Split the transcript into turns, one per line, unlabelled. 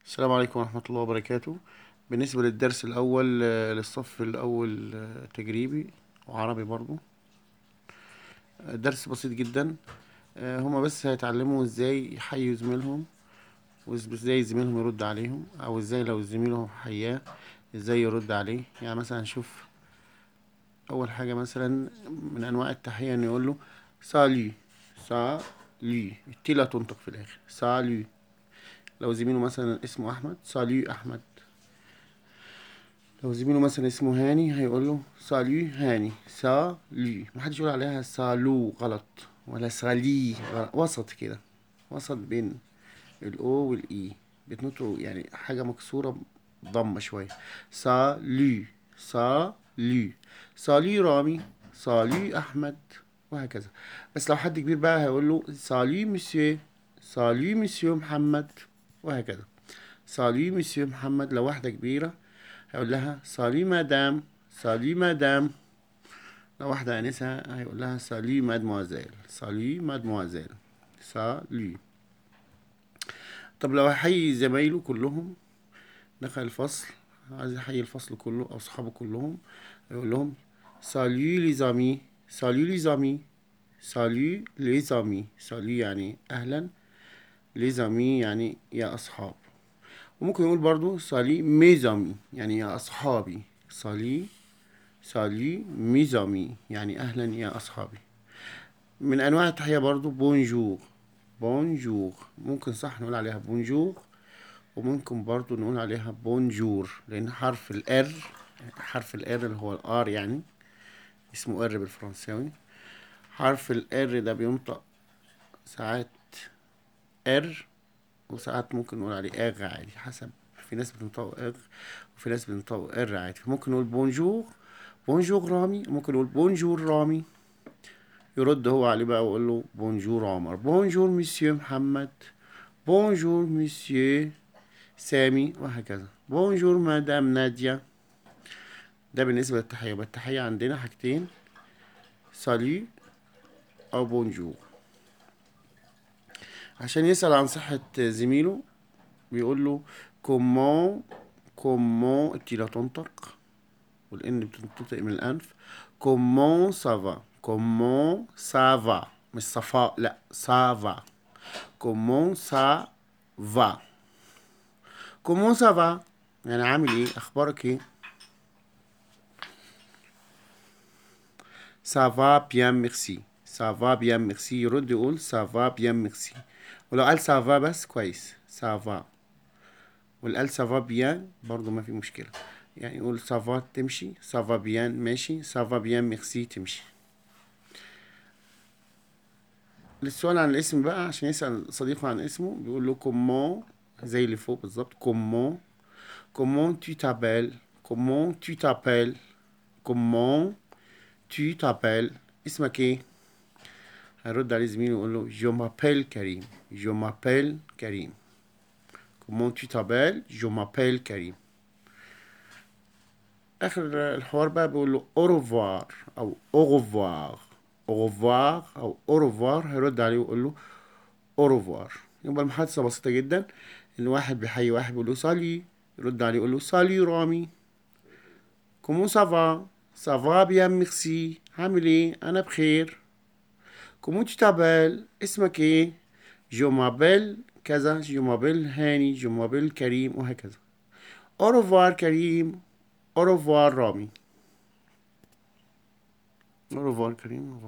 السلام عليكم ورحمة الله وبركاته بالنسبة للدرس الأول آه، للصف الأول آه، تجريبي وعربي برضو آه، درس بسيط جدا آه، هما بس هيتعلموا ازاي يحيوا زميلهم وازاي زميلهم يرد عليهم او ازاي لو زميلهم حياه ازاي يرد عليه يعني مثلا نشوف اول حاجة مثلا من انواع التحية ان يقول له سالي سالي التي لا تنطق في الاخر سالي لو زميله مثلا اسمه احمد سالي احمد لو زميله مثلا اسمه هاني هيقول له سالي هاني سالي محدش يقول عليها سالو غلط ولا سالي غلط. وسط كده وسط بين الاو والاي بتنطقوا يعني حاجة مكسورة ضمة شوية سالي سالي سالي رامي سالي احمد وهكذا بس لو حد كبير بقى هيقول له سالي مسيو سالي مسيو محمد وهكذا سالي مسيو محمد لو واحدة كبيرة هيقول لها سالي مدام سالي مدام لو واحدة أنسة هيقول لها سالي مادموازيل سالي مادموازيل سالي طب لو هيحيي زمايله كلهم دخل الفصل عايز يحيي الفصل كله أو صحابه كلهم يقول لهم سالي لي زامي سالي لي زامي سالي لي زامي سالي يعني أهلا لي زامي يعني يا أصحاب وممكن يقول برضو سالي ميزامي يعني يا أصحابي سالي سالي ميزامي يعني أهلا يا أصحابي من أنواع التحية برضو بونجور بونجور ممكن صح نقول عليها بونجور وممكن برضو نقول عليها بونجور لأن حرف الار حرف الار اللي هو الار يعني اسمه ار بالفرنساوي حرف الار ده بينطق ساعات ار وساعات ممكن نقول عليه اغ عادي حسب في ناس بتنطقوا اغ وفي ناس بتنطقوا ار عادي فممكن نقول بونجور بونجور رامي ممكن نقول بونجور رامي يرد هو عليه بقى ويقول له بونجور عمر بونجور مسيو محمد بونجور مسيو سامي وهكذا بونجور مدام نادية ده بالنسبة للتحية يبقى التحية عندنا حاجتين سالي أو بونجور عشان يسأل عن صحة زميله بيقول له كومون كومون التي لا تنطق والإن بتنطق من الأنف كومون سافا كومون سافا مش صفاء لا سافا كومون سافا كومون سافا يعني عامل ايه اخبارك ايه سافا بيان ميرسي سافا بيان ميرسي يرد يقول سافا بيان ميرسي ولو قال سافا بس كويس سافا واللي قال سافا بيان برضو ما في مشكلة يعني يقول سافا تمشي سافا بيان ماشي سافا بيان ميرسي تمشي للسؤال عن الاسم بقى عشان يسأل صديقه عن اسمه بيقول له كومون زي اللي فوق بالظبط كومون كومون tu t'appelles كومون tu t'appelles كومون tu t'appelles اسمك ايه هيرد عليه زميله ويقول له je m'appelle كريم je m'appelle كريم كومون tu t'appelles je m'appelle كريم اخر الحوار بقى بيقول له au revoir او au revoir au revoir او au revoir هيرد عليه ويقول له au revoir يبقى المحادثة بسيطة جدا ان واحد بيحيي واحد بيقول له سالي يرد عليه يقول له سالي رامي كومون سافا سافا بيان ميرسي عامل ايه انا بخير كومون tu t'appelles اسمك ايه جو مابيل كذا جو مابيل هاني جو مابيل كريم وهكذا au revoir كريم au revoir رامي au revoir كريم au revoir